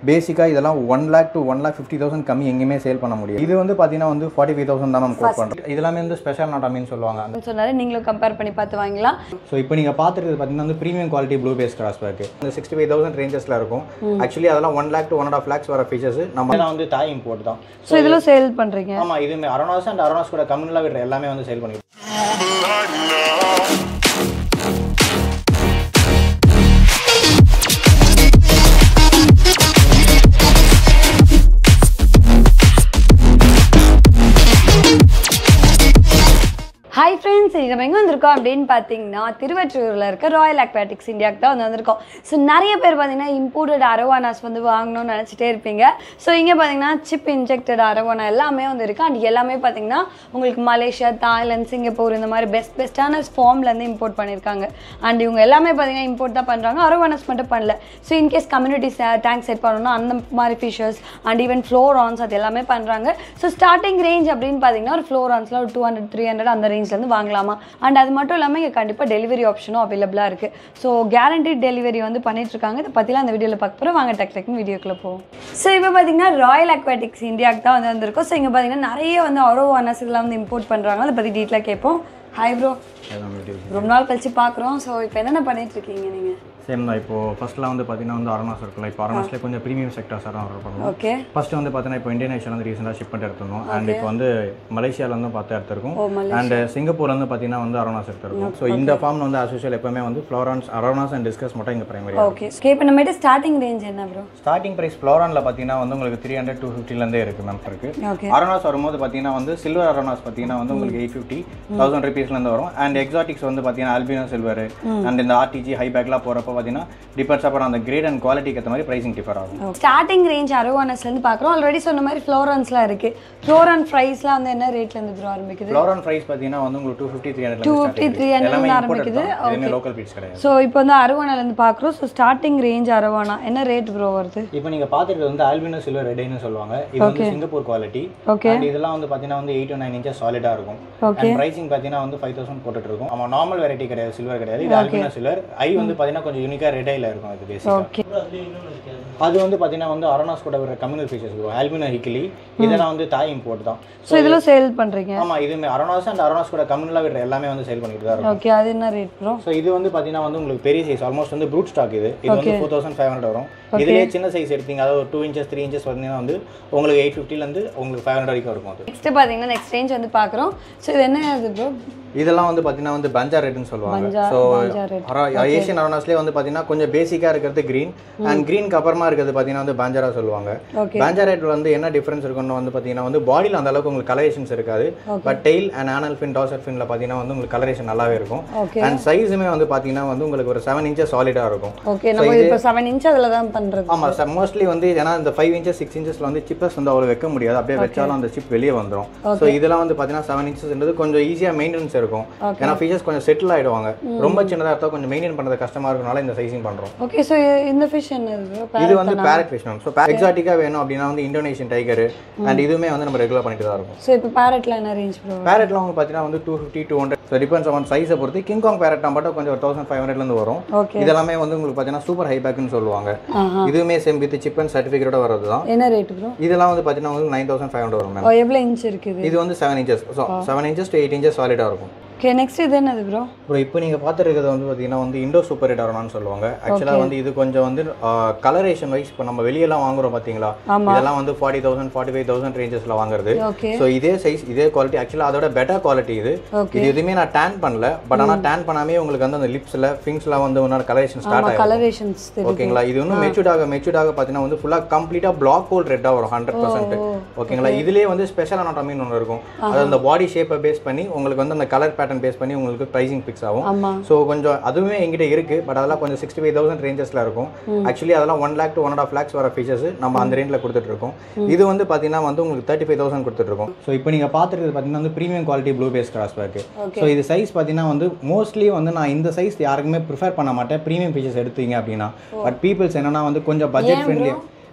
பேசிக்காக இதெல்லாம் one lakh to one lakh fifty thousand கம்மி எங்கேயுமே சேல் பண்ண முடியும் இது வந்து பார்த்தீங்கன்னா வந்து ஃபார்ட்டி ஃபைவ் தௌசண்ட் தான் நம்ம கோட் பண்ணுறோம் இதெல்லாமே வந்து ஸ்பெஷல் நாட்டாமின்னு சொல்லுவாங்க அந்த சொன்னாரு நீங்களும் கம்பேர் பண்ணி பார்த்து வாங்கிக்கலாம் ஸோ இப்போ நீங்கள் பார்த்துருக்கிறது பார்த்தீங்கன்னா வந்து premium quality blue base cross back இந்த சிக்ஸ்டி ஃபைவ் தௌசண்ட் ரேஞ்சஸில் இருக்கும் ஆக்சுவலி அதெல்லாம் one lakh to one and half lakhs வர ஃபீச்சர்ஸ் நம்ம இதெல்லாம் வந்து தாய் இம்போர்ட் தான் ஸோ இதில் சேல் பண்ணுறீங்க ஆமாம் இதுவுமே அரோனாஸ் அண்ட் அரோனாஸ் கூட கம்யூனில் விடுற எல்லாமே வந்து சேல் பண்ணிடுவோம் ஹாய் ஃப்ரெண்ட்ஸ் இன்றைக்கி நம்ம எங்கே வந்திருக்கோம் அப்படின்னு பார்த்தீங்கன்னா திருவற்றூரில் இருக்க ராயல் அக்வாட்டிக்ஸ் இந்தியாவுக்கு தான் வந்து வந்திருக்கோம் ஸோ நிறைய பேர் பார்த்தீங்கன்னா இம்போர்ட்டட் அரவானாஸ் வந்து வாங்கணும்னு நினச்சிட்டே இருப்பீங்க ஸோ இங்கே பார்த்தீங்கன்னா சிப் இன்ஜெக்டட் அரவானா எல்லாமே வந்து இருக்குது அண்ட் எல்லாமே பார்த்தீங்கன்னா உங்களுக்கு மலேசியா தாய்லாந்து சிங்கப்பூர் இந்த மாதிரி பெஸ்ட் பெஸ்ட்டான ஃபார்ம்லேருந்து இம்போர்ட் பண்ணியிருக்காங்க அண்ட் இவங்க எல்லாமே பார்த்தீங்கன்னா இம்போர்ட் தான் பண்ணுறாங்க அரவானாஸ் மட்டும் பண்ணல so in case community tank set பண்ணணும்னா அந்த மாதிரி ஃபிஷர்ஸ் அண்ட் ஈவன் ஃப்ளோரான்ஸ் அது எல்லாமே பண்ணுறாங்க ஸோ ஸ்டார்டிங் ரேஞ்ச் அப்படின்னு பார்த்தீங்கன்னா ஒரு ஃப்ளோரான்ஸில் ஒரு டூ ஹண்ட்ரட் த்ரீ ஹண்ட்ரட் அந்த ரேஞ்ச்லேருந்து வாங்கலாமா அண்ட் அது மட்டும் இல்லாமல் இங்கே கண்டிப்பாக டெலிவரி ஆப்ஷனும் அவைலபிளாக இருக்குது ஸோ கேரண்டி டெலிவரி வந்து பண்ணிட்டு இருக்காங்க இதை பற்றிலாம் அந்த வீடியோவில் பார்க்க போகிறோம் வாங்க டெக் டெக்னு வீடியோக்குள்ளே போவோம் ஸோ இப்போ பார்த்தீங்கன்னா ராயல் அக்வாட்டிக்ஸ் இந்தியாவுக்கு தான் வந்து வந்திருக்கோம் ஸோ இங்கே பார்த்தீங்கன்னா நிறைய வந்து அரோவானஸ் இதெல்லாம் வந்து இம்போர்ட் பண்ணுறாங்க அதை பற்றி டீட்டெயிலாக கேட்போம் ஹாய் ப்ரோ ரொம்ப நாள் கழிச்சு பார்க்குறோம் ஸோ இப்போ என்னென்ன பண்ணிட்டு இருக்கீங்க நீங்கள் சேம் தான் இப்போ ஃபர்ஸ்ட்லாம் வந்து பார்த்தீங்கன்னா வந்து அரோனாஸ் இருக்குல்ல இப்போ அரோனாஸ்லேயே கொஞ்சம் ப்ரீமியம் செக்டர்ஸ் எல்லாம் ஆர்டர் பண்ணுவோம் ஓகே ஃபர்ஸ்ட் வந்து பார்த்தீங்கன்னா இப்போ இந்தியன் வந்து ரீசெண்டாக ஷிப் பண்ணிட்டு எடுத்திருந்தோம் அண்ட் இப்போ வந்து மலேசியால இருந்து பார்த்து எடுத்திருக்கோம் ஓ மலேசியா அண்ட் சிங்கப்பூர்ல இருந்து பார்த்தீங்கன்னா வந்து அரோனாஸ் எடுத்திருக்கோம் ஸோ இந்த ஃபார்ம் வந்து அசோசியல் எப்பவுமே வந்து ஃப்ளோரான்ஸ் அரோனாஸ் அண்ட் டிஸ்கஸ் மட்டும் இங்கே பிரைமரி ஓகே ஓகே இப்போ நம்மகிட்ட ஸ்டார்டிங் ரேஞ்ச் என்ன ப்ரோ ஸ்டார்டிங் பிரைஸ் ஃப்ளோரானில் பார்த்தீங்கன்னா வந்து உங்களுக்கு த்ரீ ஹண்ட்ரட் டூ ஃபிஃப்டிலேருந்தே இருக்குது மேம் இருக்கு ஓகே அரோனாஸ் வரும்போது பார்த்தீங்கன்னா வந்து சில்வர் அரோனாஸ் பார்த்தீங்கன்னா வந்து உங்களுக்கு எயிட் ஃபிஃப்டி தௌசண்ட் ருபீஸ்லேருந்து வரும் அண்ட் எக்ஸாட்டிக்ஸ் வந்து பார்த்தீங்கன்னா அல்பினோ சில்வர் அண்ட் இந்த ஆர்டிஜி ஹை பேக்லாம் போகிறப்ப பார்த்தீங்கன்னா டிபெண்ட்ஸ் அப்பான் அந்த கிரேட் அண்ட் குவாலிட்டிக்கு ஏற்ற மாதிரி ப்ரைசிங் டிஃபர் ஆகும் ஸ்டார்டிங் ரேஞ்ச் அரோவானஸ்லேருந்து பார்க்குறோம் ஆல்ரெடி சொன்ன மாதிரி ஃப்ளோரன்ஸ்லாம் இருக்குது ஃப்ளோரன் ஃப்ரைஸ்லாம் வந்து என்ன ரேட்லேருந்து ப்ரோ ஆரம்பிக்குது ஃப்ளோரான் ப்ரைஸ் பார்த்தீங்கன்னா வந்து உங்களுக்கு டூ ஃபிஃப்டி த்ரீ ஹண்ட்ரட் 250, 300 எல்லாமே ஆரம்பிக்குது. இம்போர்ட்டட் எதுவுமே லோக்கல் பீட்ஸ் கிடையாது ஸோ இப்போ வந்து அரவானாலேருந்து பார்க்குறோம் ஸோ ஸ்டார்டிங் ரேஞ்ச் அரவானா என்ன ரேட் ப்ரோ வருது இப்போ நீங்க பார்த்துருக்கிறது வந்து ஆல்பினோ சில்வர் ரெடைன்னு சொல்லுவாங்க இது வந்து சிங்கப்பூர் குவாலிட்டி ஓகே அண்ட் இதெல்லாம் வந்து பார்த்தீங்கன்னா வந்து எயிட் டு நைன் இன்ச்சஸ் சாலிடாக இருக்கும் ஓகே அண்ட் ப்ரைசிங் பார்த்தீங்கன்னா வந்து ஃபைவ் தௌசண்ட் போட்டுட்டு இருக்கும் ஆமாம் நார்மல் வெரைட்டி கிடையாது சில்வர் கிடையாது இது ஆல்பினோ சில்வர் ஐ வந்து பார்த்தீங்கன்னா கொஞ்சம் யூனிக்காக ரெடையில் இருக்கும் இது பேசிக்காக ஓகே அது வந்து பார்த்தீங்கன்னா வந்து அரோனாஸ் கூட வர கம்யூனல் ஃபீச்சர்ஸ் இருக்கும் ஆல்பினோ ஹிக்கிலி இதெல்லாம் வந்து தாய் இம்போர்ட் தான் ஸோ இதில் சேல் பண்ணுறீங்க ஆமா இதுவுமே அரோனாஸ் அண்ட் அரோனாஸ் கூட கம்யூனலாக விடுற எல்லாமே வந்து சேல் பண்ணிட்டு தான் இருக்கும் ஓகே அது என்ன ரேட் ப்ரோ ஸோ இது வந்து பார்த்தீங்கன்னா வந்து உங்களுக்கு பெரிய சைஸ் ஆல்மோஸ்ட் வந்து ப்ரூட் ஸ்டாக் இது இது வந்து ஃபோர் தௌசண்ட் ஃபைவ் ஹண்ட்ரட் வரும் இதுலேயே சின்ன சைஸ் எடுத்தீங்க அதாவது ஒரு டூ இன்ச்சஸ் த்ரீ இன்ச்சஸ் வந்தீங்கன்னா வந்து உங்களுக்கு எயிட் ஃபிஃப்டிலேருந்து உங்களுக்கு ஃபைவ் ஹண்ட்ரட் வரைக்கும் இருக்கும் அது நெக்ஸ்ட் பார்த்தீங்கன்னா நெக்ஸ்ட் ரேஞ்ச் வந்து பார்க்குறோம் ஸோ இது என்ன இது ப்ரோ இதெல்லாம் வந்து பார்த்தீங்கன்னா வந்து பஞ்சா ரேட்னு சொல்லுவாங்க பஞ்சா ஸோ பஞ்சா ரேட் ஏஷியன் அரோனாஸ்லேயே வந்து பார்த்தீங்கன்னா கொஞ்சம் பேசிக்காக இருக்கிறது க்ரீன் அண்ட் க்ரீனுக்கு அப்புறமா இருக்கிறது பார்த்தீங்கன்னா வந்து பாஞ்சாரா சொல்லுவாங்க ஓகே பாஞ்சா ரேட் வந்து என்ன டிஃபரன்ஸ் இருக்குன்னு வந்து பார்த்தீங்கன்னா வந்து பாடியில் அந்த அளவுக்கு உங்களுக்கு கலரேஷன்ஸ் இருக்காது but tail and anal fin dorsal ஃபின்ல பார்த்தீங்கன்னா வந்து உங்களுக்கு கலரேஷன் நல்லாவே இருக்கும் ஓகே அண்ட் சைஸுமே வந்து பார்த்தீங்கன்னா வந்து உங்களுக்கு ஒரு செவன் இன்ச்சஸ் சாலிடாக இருக்கும் ஓகே நம்ம இப்போ செவன் இன்ச் அதில் தான் பண்ணுறது ஆமாம் சார் மோஸ்ட்லி வந்து ஏன்னா இந்த ஃபைவ் இன்ச்சஸ் சிக்ஸ் இன்ச்சஸ்ல வந்து சிப்பஸ் வந்து அவ்வளோ வைக்க முடியாது அப்படியே வச்சாலும் அந்த சிப் வெளியே வந்துடும் ஸோ இதெல்லாம் வந்து பார்த்தீங்கன்னா செவன் இன்ச்சஸ்ன்றது கொஞ்சம் ஈஸியாக மெயின்டெனன்ஸ் இருக்கும் ஏன்னா ஃபீச்சர்ஸ் கொஞ்சம் செட்டில் ஆயிடுவாங்க ரொம்ப சின்னதாக இருந்தால் கொஞ்சம் மெயின்டைன் பண்ணுறது கஷ்டமாக இருக்கனால இந்த சைஸிங் பண்ணுறோம் ஓகே ஸோ இந்த ஃபிஷ் என்ன இது இது வந்து பேரட் ஃபிஷ் மேம் ஸோ எக்ஸாட்டிக்காக வேணும் அப்படின்னா வந்து இந்தோனேஷியன் டைகர் அண்ட் இதுவுமே வந்து நம்ம ரெகுலர் பண்ணிட்டு தான் இருக்கும் ஸோ இப்போ பேரட்டில் என்ன ரேஞ்ச் ப்ரோ பேரட்லாம் வந்து பார்த்தீங்கன்னா வந்து two fifty two hundred so depends on சைஸை பொறுத்து கிங் காங் பேரட் மட்டும் கொஞ்சம் ஒரு தௌசண்ட் ஃபைவ் ஹண்ட்ரட்லேருந்து வரும் ஓகே இதெல்லாமே வந்து உங்களுக்கு பார்த்தீங்கன்னா சூப்பர் ஹை பேக்குன்னு சொல்லுவாங்க ஆஹா இதுவுமே செம் வித் சிப் அண்ட் சர்டிஃபிகேட்டோட வரது தான் என்ன ரேட் ப்ரோ இதெல்லாம் வந்து பார்த்தீங்கன்னா வந்து நைன் தௌசண்ட் ஃபைவ் ஹண்ட்ரட் வரும் மேம் ஓ எவ்வளோ இன்ச் இருக்குது இது வந்து seven inches so seven inches to eight inches சாலிடாக இருக்கும் ஓகே நெக்ஸ்ட் இது என்னது ப்ரோ அப்புறம் இப்போ நீங்கள் பார்த்துருக்கிறது வந்து பார்த்தீங்கன்னா வந்து இண்டோ சூப்பர் ஹிட் அரோனான்னு சொல்லுவாங்க ஆக்சுவலாக வந்து இது கொஞ்சம் வந்து கலரேஷன் வைஸ் இப்போ நம்ம வெளியெல்லாம் வாங்குறோம் பார்த்தீங்களா ஆமா. இதெல்லாம் வந்து forty thousand forty five thousand ரேஞ்சஸில் வாங்குறது ஓகே ஸோ இதே சைஸ் இதே குவாலிட்டி ஆக்சுவலாக அதோட பெட்டர் குவாலிட்டி இது ஓகே இது எதுவுமே நான் டேன் பண்ணல பட் ஆனால் டேன் பண்ணாமே உங்களுக்கு வந்து அந்த லிப்ஸில் ஃபிங்ஸ்லாம் வந்து ஒன்றோட கலரேஷன் ஸ்டார்ட் ஆமாம் ஆகும் கலரேஷன்ஸ் தெரியும் ஓகேங்களா இது இன்னும் மெச்சூர்டாக மெச்சூர்டாக பார்த்தீங்கன்னா வந்து ஃபுல்லாக கம்ப்ளீட்டாக பிளாக் ஹோல் ரெட்டாக வரும் ஹண்ட்ரட் பர்சன்ட் ஓகேங்களா இதுலேயே வந்து ஸ்பெஷல் அனாட்டமின்னு ஒன்று இருக்கும் அது அந்த பாடி ஷேப்பை பேஸ் பண்ணி உங்களுக்கு வந்து அந்த கலர் பேட்டர்ன் பேஸ் பண்ணி உங்களுக்கு ப்ரைசிங் ஃபிக்ஸ் ஆகும் ஆமாம் ஸோ கொஞ்சம் அதுவுமே எங்கிட்ட இருக்கு பட் அதெல்லாம் கொஞ்சம் சிக்ஸ்டி ஃபைவ் தௌசண்ட் ரேஞ்சஸில் இருக்கும் ஆக்சுவலி அதெல்லாம் one lakh to one and half lakhs வர ஃபீச்சர்ஸ் நம்ம அந்த ரேஞ்சில் கொடுத்துட்டு இருக்கோம் இது வந்து பார்த்தீங்கன்னா வந்து உங்களுக்கு தேர்ட்டி ஃபைவ் தௌசண்ட் கொடுத்துட்டு இருக்கோம் ஸோ இப்போ நீங்கள் பார்த்துருக்கிறது பார்த்தீங்கன்னா வந்து premium quality blue base cross back okay so இது சைஸ் பார்த்தீங்கன்னா வந்து மோஸ்ட்லி வந்து நான் இந்த சைஸ் யாருக்குமே ப்ரிஃபர் பண்ண மாட்டேன் ப்ரீமியம் ஃபீச்சர்ஸ் எடுத்தீங்க அப்படின்னா பட் பீப்புள்ஸ் என்னன்னா வந்து கொஞ்சம் பட்ஜெட் ஃப்ரெண்ட்லி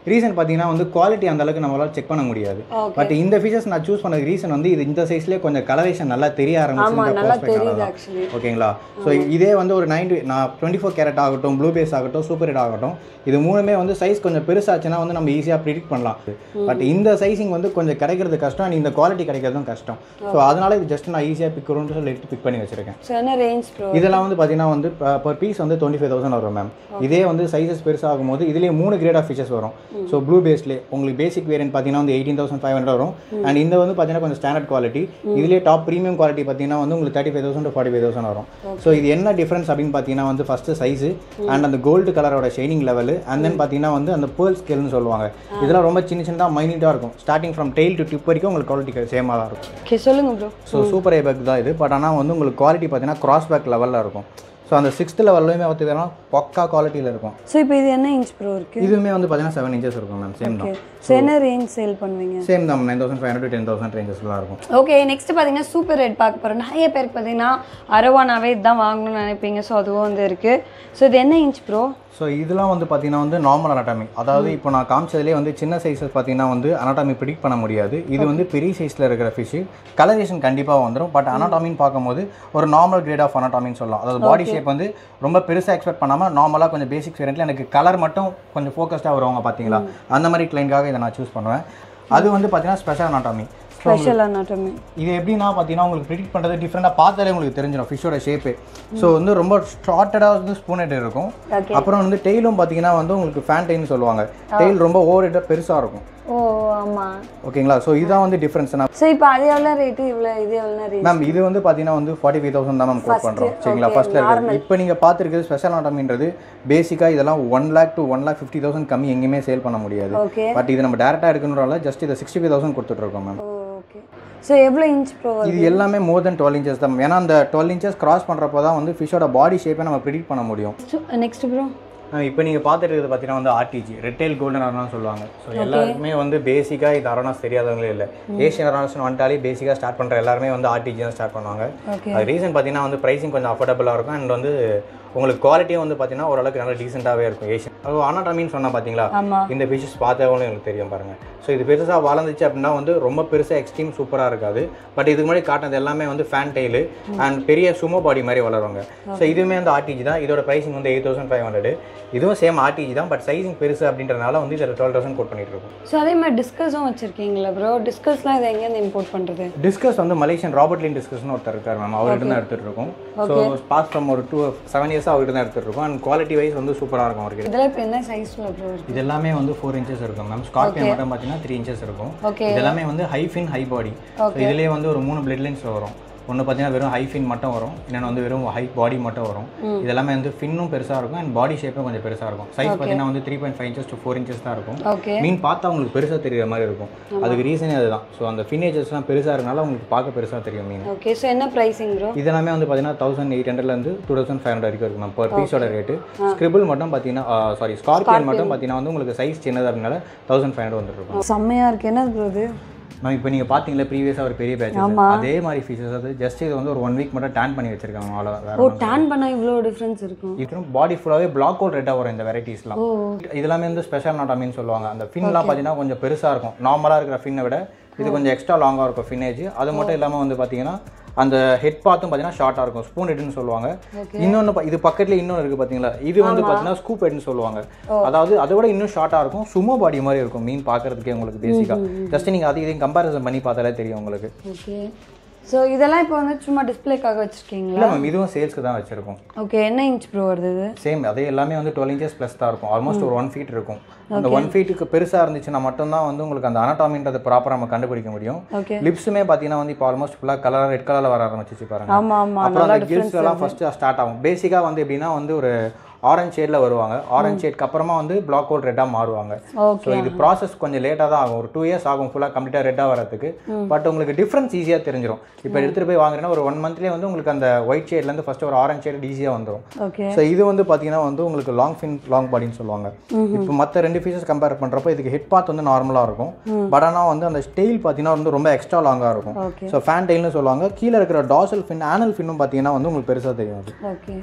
ரீசன் பார்த்தீங்கன்னா வந்து குவாலிட்டி அந்த அளவுக்கு நம்மளால செக் பண்ண முடியாது ஓகே பட் இந்த ஃபீச்சர்ஸ் நான் சூஸ் பண்ணதுக்கு ரீசன் வந்து இது இந்த சைஸ்லேயே கொஞ்சம் கலரேஷன் நல்லா தெரிய ஆமா நல்லா தெரியுது ஆரம்பிச்சு ஆக்சுவலி ஓகேங்களா ஸோ இதே வந்து ஒரு நைன்டி நான் டுவெண்ட்டி ஃபோர் கேரட் ஆகட்டும் ப்ளூ பேஸ் ஆகட்டும் சூப்பர் ஹிட் ஆகட்டும் இது மூணுமே வந்து சைஸ் கொஞ்சம் பெருசாச்சுன்னா வந்து நம்ம ஈஸியாக ப்ரிடிக்ட் பண்ணலாம் பட் இந்த சைஸிங் வந்து கொஞ்சம் கிடைக்கிறது கஷ்டம் அண்ட் இந்த குவாலிட்டி கிடைக்கிறதும் கஷ்டம் ஸோ அதனால இது ஜஸ்ட் நான் ஈஸியாக பிக் வரும்னு சொல்லி எடுத்து பிக் பண்ணி வச்சிருக்கேன் ஸோ என்ன ரேஞ்ச் ப்ரோ இதெல்லாம் வந்து பார்த்தீங்கன்னா வந்து பர் பீஸ் வந்து டுவெண்ட்டி ஃபைவ் தௌசண்ட் வரும் மேம் இதே வந்து சைஸஸ் பெருசாகும் போது இதுலேயே மூணு கிரேட் ஆஃப் ஃபீச்சர்ஸ் வரும் ஸோ ப்ளூ பேஸ்லேயே உங்களுக்கு பேசிக் வேரியன்ட் பார்த்தீங்கன்னா வந்து எயிட்டீன் தௌசண்ட் ஃபைவ் ஹண்ட்ரட் வரும் அண்ட் இந்த வந்து பார்த்தீங்கன்னா கொஞ்சம் ஸ்டாண்டர்ட் குவாலிட்டி இதுலேயே டாப் ப்ரீமியம் குவாலிட்டி பார்த்தீங்கன்னா வந்து உங்களுக்கு thirty five thousand forty five thousand வரும் ஸோ இது என்ன டிஃப்ரென்ஸ் அப்படின்னு பார்த்தீங்கன்னா வந்து ஃபஸ்ட்டு சைஸு அண்ட் அந்த gold கலரோட shining level and then பார்த்தீங்கன்னா வந்து அந்த பேர்ல் ஸ்கேல்னு சொல்லுவாங்க இதெல்லாம் ரொம்ப சின்ன சின்னதாக மைனியூட்டாக இருக்கும் starting from tail to tip வரைக்கும் உங்களுக்கு குவாலிட்டி சேமாக தான் இருக்கும் ஓகே சொல்லுங்க ப்ரோ ஸோ சூப்பர் ஏபேக் தான் இது பட் ஆனால் வந்து உங்களுக்கு குவாலிட்டி பார்த்தீங்கன்னா கிராஸ் பேக் லெவலில் இருக்கும் ஸோ அந்த சிக்ஸ்த் லெவல்லையுமே பார்த்தீங்கன்னா பக்கா குவாலிட்டியில் இருக்கும் ஸோ இப்போ இது என்ன இன்ச் ப்ரோ இருக்கு இதுவுமே வந்து பார்த்தீங்கன்னா செவன் இன்ச்சஸ் இருக்கும் மேம் சேம் ஓகே தான் ஸோ என்ன ரேஞ்ச் சேல் பண்ணுவீங்க சேம் தான் nine thousand five hundred ten thousand ரேஞ்சஸ்லாம் இருக்கும் ஓகே நெக்ஸ்ட் பார்த்தீங்கன்னா சூப்பர் ரெட் பார்க்க போகிறோம் நிறைய பேருக்கு பார்த்தீங்கன்னா அரவானாவே இதுதான் வாங்கணும்னு நினைப்பீங்க ஸோ அதுவும் வந்து இருக்குது ஸோ இது என்ன இன்ச் ப்ரோ ஸோ இதெல்லாம் வந்து பார்த்தீங்கன்னா வந்து நார்மல் அனாட்டமி அதாவது இப்போ நான் காமிச்சதுலேயே வந்து சின்ன சைஸஸ் பார்த்தீங்கன்னா வந்து அனாட்டமி ப்ரிடிக் பண்ண முடியாது இது வந்து பெரிய சைஸில் இருக்கிற ஃபிஷ் கலரேஷன் கண்டிப்பாக வந்துடும் பட் அனாட்டமின்னு பார்க்கும்போது ஒரு நார்மல் கிரேட் ஆஃப் அனாட்டமின்னு சொல்லலாம் அதாவது பாடி ஷேப் வந்து ரொம்ப பெருசாக எக்ஸ்பெக்ட் பண்ணாமல் நார்மலாக கொஞ்சம் பேசிக் வேரியண்ட்டில் எனக்கு கலர் மட்டும் கொஞ்சம் ஃபோக்கஸ்டாக வருவாங்க பார்த்தீங்களா அந்த மாதிரி கிளைண்ட்காக இதை நான் சூஸ் பண்ணுவேன் அது வந்து பார்த்தீங்கன்னா ஸ்பெஷல் அனாட்டமி ஸ்பெஷல் அனாட்டமி இது எப்படின்னா பார்த்தீங்கன்னா உங்களுக்கு ப்ரிடிக்ட் பண்ணுறது டிஃப்ரெண்டாக பார்த்தாலே உங்களுக்கு தெரிஞ்சிடும் ஃபிஷ்ஷோட ஷேப்பு ஸோ வந்து ரொம்ப ஷார்ட்டடாக வந்து ஸ்பூன் ஹெட் இருக்கும் ஓகே அப்புறம் வந்து டெய்லும் பார்த்தீங்கன்னா வந்து உங்களுக்கு ஃபேன் டெய்ல்னு சொல்லுவாங்க டெய்ல் ரொம்ப ஓவர் ஹெட்டாக பெருசாக இருக்கும் ஓ ஆமாம் ஓகேங்களா ஸோ இதுதான் வந்து டிஃப்ரென்ஸ் நான் ஸோ இப்போ அது எவ்வளோ ரேட்டு இவ்வளோ இது எவ்வளோ ரேட் மேம் இது வந்து பார்த்தீங்கன்னா வந்து ஃபார்ட்டி ஃபைவ் தௌசண்ட் தான் மேம் கோட் பண்ணுறோம் சரிங்களா ஃபர்ஸ்ட்ல இருக்குது இப்போ நீங்கள் பார்த்துருக்கிறது ஸ்பெஷல் ஆட்டமின்றது பேசிக்காக இதெல்லாம் one lakh to one lakh fifty thousand கம்மி எங்கேயுமே சேல் பண்ண முடியாது ஓகே பட் இது நம்ம டேரெக்டாக எடுக்கணும்னால ஜஸ்ட் இதை சிக்ஸ்டி ஃபைவ் தௌசண்ட் கொடுத்துட்ருக்கோம் மேம் ஓகே ஸோ எவ்வளோ இன்ச் ப்ரோ இது எல்லாமே மோர் தென் டுவெல் இன்ச்சஸ் தான் ஏன்னா அந்த டுவெல் இன்ச்சஸ் கிராஸ் பண்ணுறப்போ தான் வந்து ஃபிஷ்ஷோட பாடி ஷேப்பை நம்ம ப்ரிடிக்ட் பண்ண முடியும் நெக்ஸ்ட் ப்ரோ இப்போ நீங்கள் பார்த்துட்டு இருக்கிறது பார்த்தீங்கன்னா வந்து ஆர்டிஜி ரெட்டேல் கோல்டன் அரோனா சொல்லுவாங்க ஸோ எல்லாருக்குமே வந்து பேசிக்காக இது அரோனாஸ் தெரியாதவங்களே இல்லை ஏஷியன் அரோனாஸ்னு வந்துட்டாலே பேசிக்காக ஸ்டார்ட் பண்ணுற எல்லாருமே வந்து ஆர்டிஜி தான் ஸ்டார்ட் பண்ணுவாங்க ஓகே அது ரீசன் பார்த்தீங்கன்னா வந்து ப்ரைஸிங் கொஞ்சம் அஃபோர்டபுளாக இருக்கும் அண்ட் வந்து உங்களுக்கு குவாலிட்டியும் வந்து பார்த்தீங்கன்னா ஓரளவுக்கு நல்லா டீசெண்டாகவே இருக்கும் ஏஷியன் அது அனாட்டமின்னு சொன்னால் பார்த்தீங்களா ஆமாம் இந்த ஃபிஷஸ் பார்த்தவங்களும் எனக்கு தெரியும் பாருங்கள் ஸோ இது பெருசாக வளர்ந்துச்சு அப்படின்னா வந்து ரொம்ப பெருசாக எக்ஸ்ட்ரீம் சூப்பராக இருக்காது பட் இதுக்கு முன்னாடி காட்டினது எல்லாமே வந்து ஃபேன் டெய்லு அண்ட் பெரிய சுமோ பாடி மாதிரி வளருவாங்க ஸோ இதுவுமே வந்து ஆர்டிஜி தான் இதோட ப்ரைஸிங் வந்து எயிட் தௌசண்ட் ஃபைவ் ஹண்ட்ரட் இதுவும் சேம் ஆர்டிஜி தான் பட் சைசிங் பெருசு அப்படின்றனால வந்து இதில் டுவெல் தௌசண்ட் கோட் பண்ணிட்டு இருக்கும் ஸோ அதே மாதிரி டிஸ்கஸும் வச்சுருக்கீங்களா ப்ரோ டிஸ்கஸ்லாம் இதை எங்கேருந்து இம்போர்ட் பண்ணுறது டிஸ்கஸ் வந்து மலேசியன் ராபர்ட் லின் டிஸ்கஸ்னு ஒருத்தர் இருக்கார் மேம் அவர்கிட்ட தான் எடுத்துகிட்டு இருக்கோம் ஸோ பாஸ் ஃப்ரம் ஒரு டூ செவன் இயர்ஸாக அவர்கிட்ட தான் எடுத்துகிட்டு இருக்கோம் அண்ட் குவாலிட்டி வைஸ் வந்து சூப்பராக இருக்கும் அவருக்கு இதெல்லாம் இப்போ என்ன சைஸில் ப்ரோ இருக்கு இது எல்லாமே வந்து ஃபோர் இன்ச்சஸ் இருக்கும் மேம் ஸ்கார்பியன் மட்டும் பார்த்தீங்கன்னா த்ரீ இன்ச்சஸ் இருக்கும் ஓகே இது எல்லாமே வந்து high fin high body so இதுலேயே வந்து ஒரு மூணு பிளட் லைன்ஸ் வரும் ஒன்று பார்த்தீங்கன்னா வெறும் ஹை ஃபின் மட்டும் வரும் இன்னொன்று வந்து வெறும் ஹை பாடி மட்டும் வரும் இது எல்லாமே வந்து ஃபின்னும் பெருசாக இருக்கும் அண்ட் பாடி ஷேப்பும் கொஞ்சம் பெருசாக இருக்கும் சைஸ் பார்த்தீங்கன்னா வந்து three point five inches to four inches தான் இருக்கும் ஓகே மீன் பார்த்தா உங்களுக்கு பெருசாக தெரியுற மாதிரி இருக்கும் அதுக்கு ரீசனே அதுதான் ஸோ அந்த ஃபினேஜஸ்லாம் பெருசாக இருக்கனால உங்களுக்கு பார்க்க பெருசாக தெரியும் மீன் ஓகே ஸோ என்ன ப்ரைஸிங் ப்ரோ இதெல்லாமே வந்து பார்த்தீங்கன்னா தௌசண்ட் எயிட் ஹண்ட்ரட்லேருந்து டூ தௌசண்ட் ஃபைவ் ஹண்ட்ரட் வரைக்கும் இருக்கும் மேம் பர் பீஸோட ரேட்டு ஸ்கிரிபிள் மட்டும் பார்த்தீங்கன்னா சாரி ஸ்கார்பியன் மட்டும் பார்த்தீங்கன்னா வந்து உங்களுக்கு சைஸ் சின்னதாக இருக்கனால தௌசண்ட் ஃபைவ் ஹண்ட்ரட் வந்துருக்கும் செம்மையாக இருக்குது என்ன ப்ரோ இது மேம் இப்போ நீங்கள் பார்த்தீங்களா ப்ரீவியஸாக ஒரு பெரிய பேட்ச் அதே மாதிரி ஃபீச்சர்ஸ் அது ஜஸ்ட் இது வந்து ஒரு ஒன் வீக் மட்டும் டேன் பண்ணி வச்சிருக்காங்க அவ்வளோ வேற ஓ டேன் பண்ணால் இவ்வளோ டிஃப்ரென்ஸ் இருக்கும் இது பாடி ஃபுல்லாகவே பிளாக் அவுட் ரெட்டாக வரும் இந்த வெரைட்டிஸ்லாம் ஓ இதெல்லாமே வந்து ஸ்பெஷல் நாட்டாமின்னு சொல்லுவாங்க அந்த ஃபின்லாம் பார்த்தீங்கன்னா கொஞ்சம் பெருசாக இருக்கும் நார்மலாக இருக்கிற ஃபின்னை விட இது கொஞ்சம் எக்ஸ்ட்ரா லாங்காக இருக்கும் ஃபின்னேஜ் அது மட்டும் இல்லாமல் வந்து பார்த்தீங்கன்னா அந்த ஹெட் பார்த்தும் பார்த்தீங்கன்னா ஷார்ட்டாக இருக்கும் ஸ்பூன் ஹெட்னு சொல்லுவாங்க இன்னொன்று இது பக்கத்துல இன்னொன்று இருக்குது பார்த்தீங்களா இது வந்து பார்த்தீங்கன்னா ஸ்கூப் ஹெட்னு சொல்லுவாங்க அதாவது அதை விட இன்னும் ஷார்ட்டாக இருக்கும் சுமோ பாடி மாதிரி இருக்கும் மீன் பார்க்கறதுக்கே உங்களுக்கு பேசிக்காக ஜஸ்ட் நீங்கள் அது இதையும் கம்பேரிசன் பண்ணி பார்த்தாலே தெரியும் உங்களுக்கு ஓகே ஸோ இதெல்லாம் இப்போ வந்து சும்மா டிஸ்ப்ளேக்காக வச்சுருக்கீங்களா இல்லை மேம் இதுவும் சேல்ஸ்க்கு தான் வச்சிருக்கோம் ஓகே என்ன இன்ச் ப்ரோ வருது இது சேம் அதே எல்லாமே வந்து டுவெல் இன்ச்சஸ் ப்ளஸ் தான் இருக்கும் ஆல்மோஸ்ட் ஒரு ஒன் ஃபீட் இருக்கும் அந்த ஒன் ஃபீட்டுக்கு பெருசாக இருந்துச்சுன்னா மட்டும்தான் வந்து உங்களுக்கு அந்த அனட்டாமின்றதை ப்ராப்பராக நம்ம கண்டுபிடிக்க முடியும் ஓகே லிப்ஸுமே பார்த்தீங்கன்னா வந்து இப்போ ஆல்மோஸ்ட் ஃபுல்லாக கலர் ரெட் கலரில் வர ஆரம்பிச்சிச்சு பாருங்க ஆமாம் ஆமாம் அப்புறம் அந்த கில்ஸ் எல்லாம் ஃபர்ஸ்ட் ஸ்டார்ட் ஆகும் பேசிக்காக வந்து எப்படின்னா வந்து ஒரு ஆரஞ்ச் ஷேடில் வருவாங்க ஆரஞ்ச் ஷேட்க்கு அப்புறமா வந்து பிளாக் அவுட் ரெட்டாக மாறுவாங்க ஓகே ஸோ இது ப்ராசஸ் கொஞ்சம் லேட்டாக தான் ஆகும் ஒரு டூ இயர்ஸ் ஆகும் ஃபுல்லாக கம்ப்ளீட்டாக ரெட்டாக வரதுக்கு பட் உங்களுக்கு டிஃப்ரென்ஸ் ஈஸியாக தெரிஞ்சிடும் இப்போ எடுத்துகிட்டு போய் வாங்குறேன்னா ஒரு ஒன் மந்த்லேயே வந்து உங்களுக்கு அந்த ஒயிட் ஷேட்லேருந்து ஃபஸ்ட்டு ஒரு ஆரஞ்ச் ஷேட் ஈஸியாக வந்துடும் ஓகே ஸோ இது வந்து பார்த்தீங்கன்னா வந்து உங்களுக்கு லாங் ஃபின் லாங் பாடின்னு சொல்லுவாங்க இப்போ மற்ற ரெண்டு ஃபீச்சர்ஸ் கம்பேர் பண்ணுறப்போ இதுக்கு ஹெட் பார்ட் வந்து நார்மலாக இருக்கும் பட் ஆனால் வந்து அந்த ஸ்டெயில் பார்த்தீங்கன்னா வந்து ரொம்ப எக்ஸ்ட்ரா லாங்காக இருக்கும் ஓகே ஸோ ஃபேன் டெயில்னு சொல்லுவாங்க கீழே இருக்கிற டாசல் ஃபின் ஆனல் ஃபின்னும் பார்த்தீங்கன்னா வந்து உங்களுக்கு பெருசாக தெரியும் அது ஓகே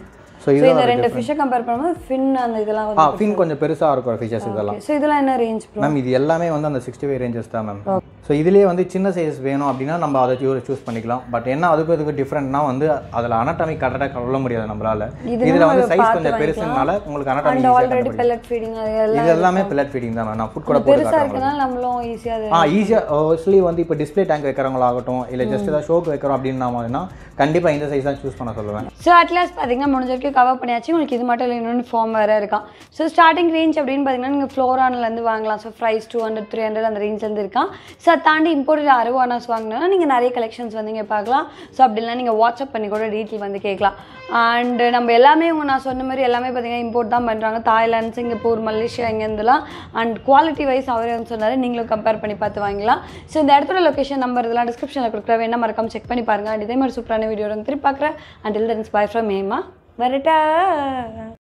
ஸோ ஸோ இது இந்த ரெண்டு ஃபிஷ்ஷை கம்பேர் பண்ணும்போது ஃபின் அந்த இதெல்லாம் ஆ வந்து ஃபின் கொஞ்சம் பெருசாக இருக்கும் ஃபிஷஸ் இதெல்லாம் ஸோ இதெல்லாம் என்ன ரேஞ்ச் ப்ரோ மேம் இது எல்லாமே வந்து அந்த சிக்ஸ்டி ஃபைவ் ரேஞ்சஸ் தான் மேம் ஸோ இதுலேயே வந்து சின்ன சைஸ் வேணும் அப்படின்னா நம்ம அதை சூஸ் பண்ணிக்கலாம் பட் என்ன அதுக்கு இதுக்கு டிஃப்ரெண்ட்னா வந்து அதில் அனட்டாமி கரெக்டாக சொல்ல முடியாது நம்மளால இது இதில் வந்து நம்ம சைஸ் பார்த்து கொஞ்சம் பெருசுனால உங்களுக்கு anatomy and already pellet feeding அது எல்லாம் இது எல்லாமே பில்லட் ஃபீடிங் தான் மேம் நான் ஃபுட் கூட போட்டு பெருசா காட்டுறேன் இருக்கனால நம்மளும் ஈஸியா அது ஆ ஈஸியாக ஆக்சுவலி வந்து இப்போ டிஸ்ப்ளே டேங்க் வைக்கிறவங்களாகட்டும் இல்லை ஜஸ்ட் ஏதாவது ஷோக்கு வைக்கிறோம் அப்படின்னா மாதிரினா கண்டிப்பாக இந்த சைஸ் தான் சூஸ் பண்ண சொல்லுவேன் ஸோ அட்லாஸ் பார்த்தீங்கன்னா முடிஞ்ச வரைக்கும் கவர் பண்ணியாச்சு உங்களுக்கு இது மட்டும் இல்லை இன்னொன்று ஃபார்ம் வேறு இருக்கான் ஸோ ஸ்டார்டிங் ரேஞ்ச் அப்படின்னு பார்த்தீங்கன்னா நீங்கள் ஃப்ளோரான்லேருந்து வாங்கலாம் so price two hundred three hundred அந்த ரேஞ்ச்லேருந்து இருக்கான் ஸோ அதை தாண்டி இம்போர்ட்டட் அறுவானாஸ் வாங்கினா நீங்கள் நிறைய கலெக்ஷன்ஸ் வந்து இங்கே பார்க்கலாம் ஸோ அப்படிலாம் நீங்கள் வாட்ஸ்அப் பண்ணி கூட டீட்டெயில் வந்து கேட்கலாம் அண்ட் நம்ம எல்லாமே உங்க நான் சொன்ன மாதிரி எல்லாமே பார்த்தீங்கன்னா இம்போர்ட் தான் பண்ணுறாங்க தாய்லாந்து சிங்கப்பூர் மலேசியா இங்கேருந்துலாம் அண்ட் குவாலிட்டி வைஸ் அவரே வந்து சொன்னார் நீங்களும் கம்பேர் பண்ணி பார்த்து வாங்கலாம் ஸோ இந்த இடத்துல லொக்கேஷன் நம்பர் இதெல்லாம் டிஸ்கிரிப்ஷனில் கொடுக்குற வேணா மறக்காம செக் பண்ணி பாருங்க அண்ட் இதே மாதிரி சூப்பரான வீடியோ வந்து திருப்பி பார்க்குறேன் அண்டில் தென்ஸ் பை ஃப்ரம் ஏமா வரட்டா